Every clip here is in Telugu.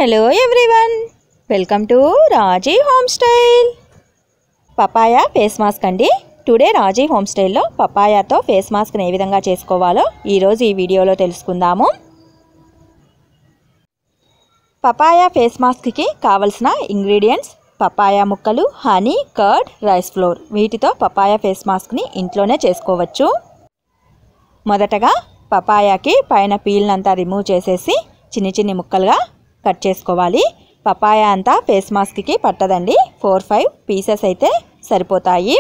hello everyone welcome to Raji home style papaya face mask అండి టుడే రాజీ హోమ్ స్టైల్లో పపాయాతో ఫేస్ మాస్క్ని ఏ విధంగా చేసుకోవాలో ఈరోజు ఈ వీడియోలో తెలుసుకుందాము పపాయా ఫేస్ మాస్క్కి కావలసిన ఇంగ్రీడియంట్స్ పపాయా ముక్కలు హనీ కర్డ్ రైస్ ఫ్లోర్ వీటితో పపాయా ఫేస్ మాస్క్ని ఇంట్లోనే చేసుకోవచ్చు మొదటగా పపాయాకి పైన పీల్నంతా రిమూవ్ చేసేసి చిన్ని చిన్ని ముక్కలుగా కట్ చేసుకోవాలి పపాయ అంతా ఫేస్ మాస్క్కి పట్టదండి ఫోర్ ఫైవ్ పీసెస్ అయితే సరిపోతాయి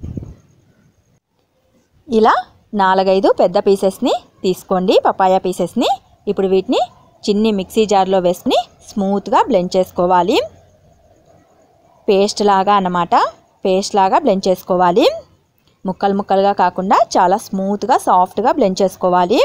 ఇలా నాలుగైదు పెద్ద పీసెస్ని తీసుకోండి పపాయ పీసెస్ని ఇప్పుడు వీటిని చిన్ని మిక్సీ జార్లో వేసుకుని స్మూత్గా బ్లెండ్ చేసుకోవాలి పేస్ట్ లాగా అన్నమాట పేస్ట్ లాగా బ్లెండ్ చేసుకోవాలి ముక్కలు ముక్కలుగా కాకుండా చాలా స్మూత్గా సాఫ్ట్గా బ్లెండ్ చేసుకోవాలి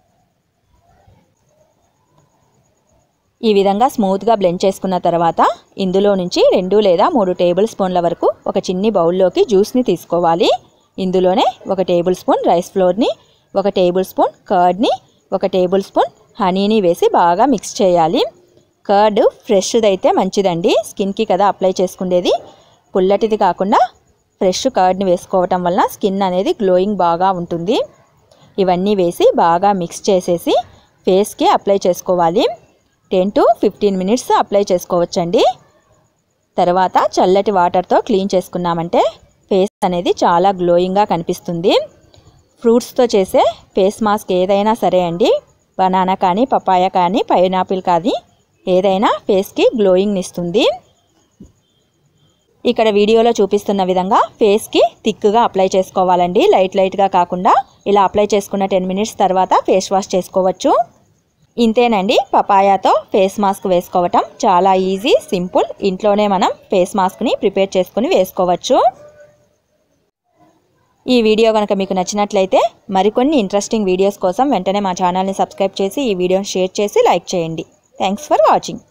ఈ విధంగా స్మూత్గా బ్లెండ్ చేసుకున్న తర్వాత ఇందులో నుంచి రెండు లేదా మూడు టేబుల్ స్పూన్ల వరకు ఒక చిన్ని బౌల్లోకి జ్యూస్ని తీసుకోవాలి ఇందులోనే ఒక టేబుల్ స్పూన్ రైస్ ఫ్లోర్ని ఒక టేబుల్ స్పూన్ కర్డ్ని ఒక టేబుల్ స్పూన్ హనీని వేసి బాగా మిక్స్ చేయాలి కర్డ్ ఫ్రెష్ది అయితే మంచిదండి స్కిన్కి కదా అప్లై చేసుకునేది పుల్లటిది కాకుండా ఫ్రెష్ కర్డ్ని వేసుకోవటం వలన స్కిన్ అనేది గ్లోయింగ్ బాగా ఉంటుంది ఇవన్నీ వేసి బాగా మిక్స్ చేసేసి ఫేస్కి అప్లై చేసుకోవాలి ten to fifteen minutes apply చేసుకోవచ్చండి తర్వాత చల్లటి వాటర్తో క్లీన్ చేసుకున్నామంటే ఫేస్ అనేది చాలా గ్లోయింగ్గా కనిపిస్తుంది ఫ్రూట్స్తో చేసే ఫేస్ మాస్క్ ఏదైనా సరే అండి బనానా కానీ పపాయ కానీ పైనాపిల్ కానీ ఏదైనా ఫేస్కి గ్లోయింగ్ ఇస్తుంది ఇక్కడ వీడియోలో చూపిస్తున్న విధంగా ఫేస్కి థిక్గా అప్లై చేసుకోవాలండి లైట్ లైట్గా కాకుండా ఇలా అప్లై చేసుకున్న టెన్ మినిట్స్ తర్వాత ఫేస్ వాష్ చేసుకోవచ్చు ఇంతేనండి పపాయాతో ఫేస్ మాస్క్ వేసుకోవటం చాలా ఈజీ సింపుల్ ఇంట్లోనే మనం ఫేస్ మాస్క్ని ప్రిపేర్ చేసుకుని వేసుకోవచ్చు ఈ వీడియో కనుక మీకు నచ్చినట్లయితే మరికొన్ని ఇంట్రెస్టింగ్ వీడియోస్ కోసం వెంటనే మా ఛానల్ని సబ్స్క్రైబ్ చేసి ఈ వీడియోని షేర్ చేసి లైక్ చేయండి థ్యాంక్స్ ఫర్ వాచింగ్